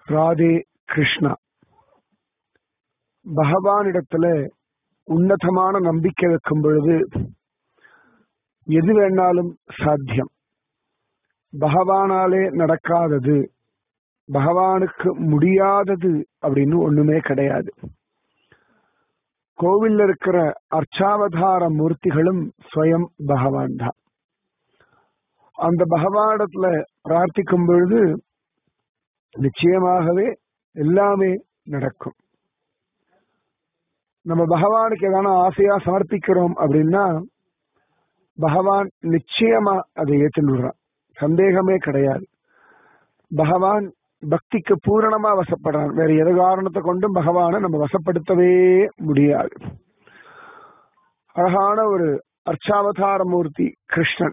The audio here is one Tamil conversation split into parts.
ராதே கிருஷ்ணா பகவானிடத்துல உன்னதமான நம்பிக்கை வைக்கும் பொழுது எது வேணாலும் சாத்தியம் பகவானாலே நடக்காதது பகவானுக்கு முடியாதது அப்படின்னு ஒண்ணுமே கிடையாது கோவில்ல இருக்கிற அர்ச்சாவதார மூர்த்திகளும் ஸ்வயம் பகவான் தான் அந்த பகவானிடத்துல பிரார்த்திக்கும் பொழுது நிச்சயமாகவே எல்லாமே நடக்கும் நம்ம பகவானுக்கு ஏதான ஆசையா சமர்ப்பிக்கிறோம் அப்படின்னா பகவான் நிச்சயமா அதை ஏற்றுடுறான் சந்தேகமே கிடையாது பகவான் பக்திக்கு பூரணமா வசப்படுறான் வேற எது காரணத்தை கொண்டும் பகவானை நம்ம வசப்படுத்தவே முடியாது அழகான ஒரு அர்ச்சாவதார மூர்த்தி கிருஷ்ணன்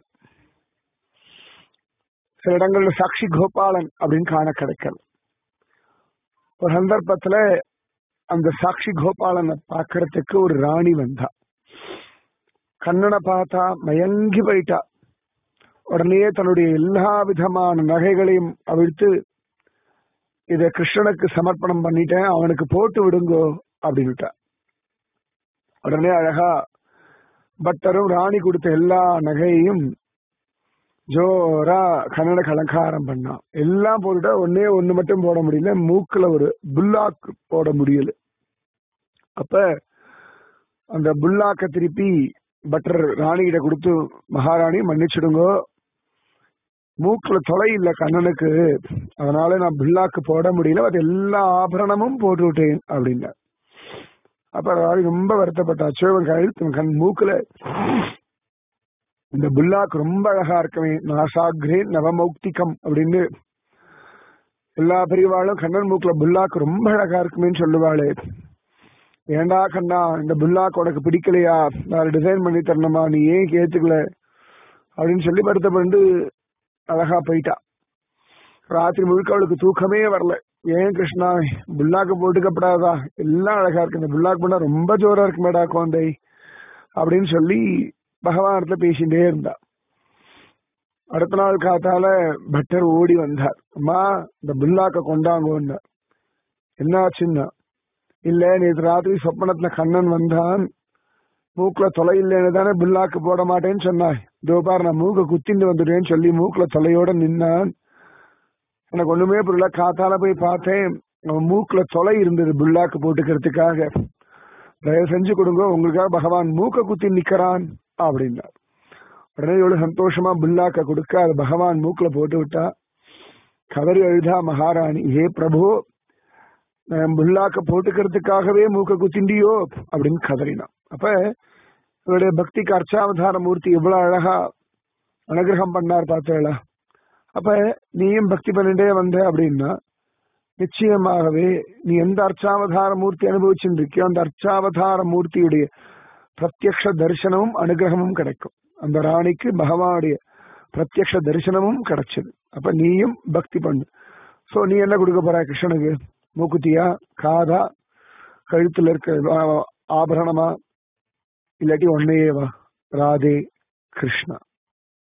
சில இடங்கள்ல சாட்சி கோபாலன் அப்படின்னு காண கிடைக்கல ஒரு சந்தர்ப்பத்துல அந்த சாட்சி கோபாலனை பார்க்கறதுக்கு ஒரு ராணி வந்தா கண்ணனை பார்த்தா மயங்கி போயிட்டா உடனே தன்னுடைய எல்லா விதமான நகைகளையும் அவிழ்த்து இத கிருஷ்ணனுக்கு சமர்ப்பணம் பண்ணிட்டேன் அவனுக்கு போட்டு விடுங்கோ அப்படின்னுட்டா உடனே அழகா பட்டரும் ராணி கொடுத்த எல்லா நகையையும் ஜோரா கன்னட அலங்காரம் பண்ணான் எல்லாம் போட்டுட்டா ஒன்னே ஒண்ணு மட்டும் போட முடியல மூக்குல ஒரு புல்லாக்கு போட முடியல அப்ப அந்த புல்லாக்க திருப்பி பட்டர் ராணிகிட்ட கொடுத்து மகாராணி மன்னிச்சிடுங்கோ மூக்குல தொலை இல்ல கண்ணனுக்கு அதனால நான் பில்லாக்கு போட முடியல அது எல்லா ஆபரணமும் போட்டு விட்டேன் அப்படின்னா அப்ப ராணி ரொம்ப வருத்தப்பட்டாச்சோ இவன் கழுத்து கண் மூக்குல இந்த புல்லாக்கு ரொம்ப அழகா இருக்கவே நாசாகிரே நவமௌக்திகம் அப்படின்னு எல்லா பெரியவாளும் கண்ணன் மூக்குல புல்லாக்கு ரொம்ப அழகா இருக்குமேன்னு சொல்லுவாளே ஏண்டா கண்ணா இந்த புல்லாக்கு உனக்கு பிடிக்கலையா நான் டிசைன் பண்ணி தரணுமா நீ ஏன் கேத்துக்கல அப்படின்னு சொல்லி வருத்தப்பட்டு அழகா போயிட்டா ராத்திரி முழுக்க அவளுக்கு தூக்கமே வரல ஏன் கிருஷ்ணா புல்லாக்கு போட்டுக்கப்படாதா எல்லாம் அழகா இருக்கு இந்த புல்லாக்கு பண்ணா ரொம்ப ஜோரா இருக்கு மேடா குழந்தை அப்படின்னு சொல்லி பகவானத்துல பேசிட்டே இருந்தா அடுத்த நாள் காத்தால பட்டர் ஓடி வந்தார் அம்மா இந்த புல்லாக்க கொண்டாங்கன்னு என்னாச்சுன்னா இல்ல நேற்று ராத்திரி சொப்பனத்துல கண்ணன் வந்தான் மூக்குல தொலை இல்லைன்னு தானே புல்லாக்கு போட மாட்டேன்னு சொன்னாய் இதோ பாரு நான் மூக்க குத்திண்டு வந்துட்டேன்னு சொல்லி மூக்குல தொலையோட நின்னான் எனக்கு ஒண்ணுமே புரியல காத்தால போய் பார்த்தேன் அவன் மூக்குல தொலை இருந்தது புல்லாக்கு போட்டுக்கிறதுக்காக தயவு செஞ்சு கொடுங்க உங்களுக்காக பகவான் மூக்க குத்தி நிக்கிறான் அப்படின்னார் உடனே எவ்வளவு சந்தோஷமா புல்லாக்க கொடுக்க அது பகவான் மூக்குல போட்டு விட்டா கதறி அழுதா மகாராணி ஹே பிரபு புல்லாக்க போட்டுக்கிறதுக்காகவே மூக்க குத்திண்டியோ அப்படின்னு கதறினான் அப்ப இவருடைய பக்திக்கு அர்ச்சாவதார மூர்த்தி எவ்வளவு அழகா அனுகிரகம் பண்ணார் பார்த்தேளா அப்ப நீயும் பக்தி பண்ணிட்டே வந்த அப்படின்னா நிச்சயமாகவே நீ எந்த அர்ச்சாவதார மூர்த்தி அனுபவிச்சுட்டு இருக்கியோ அந்த அர்ச்சாவதார மூர்த்தியுடைய பிரத்யக்ஷ தரிசனமும் அனுகிரகமும் கிடைக்கும் அந்த ராணிக்கு பகவானுடைய பிரத்யக்ஷ தரிசனமும் கிடைச்சது அப்ப நீயும் பக்தி பண்ணு சோ நீ என்ன கொடுக்க போற கிருஷ்ணனுக்கு மூக்குத்தியா காதா கழுத்துல இருக்க ஆபரணமா இல்லாட்டி ஒன்னையேவா ராதே கிருஷ்ணா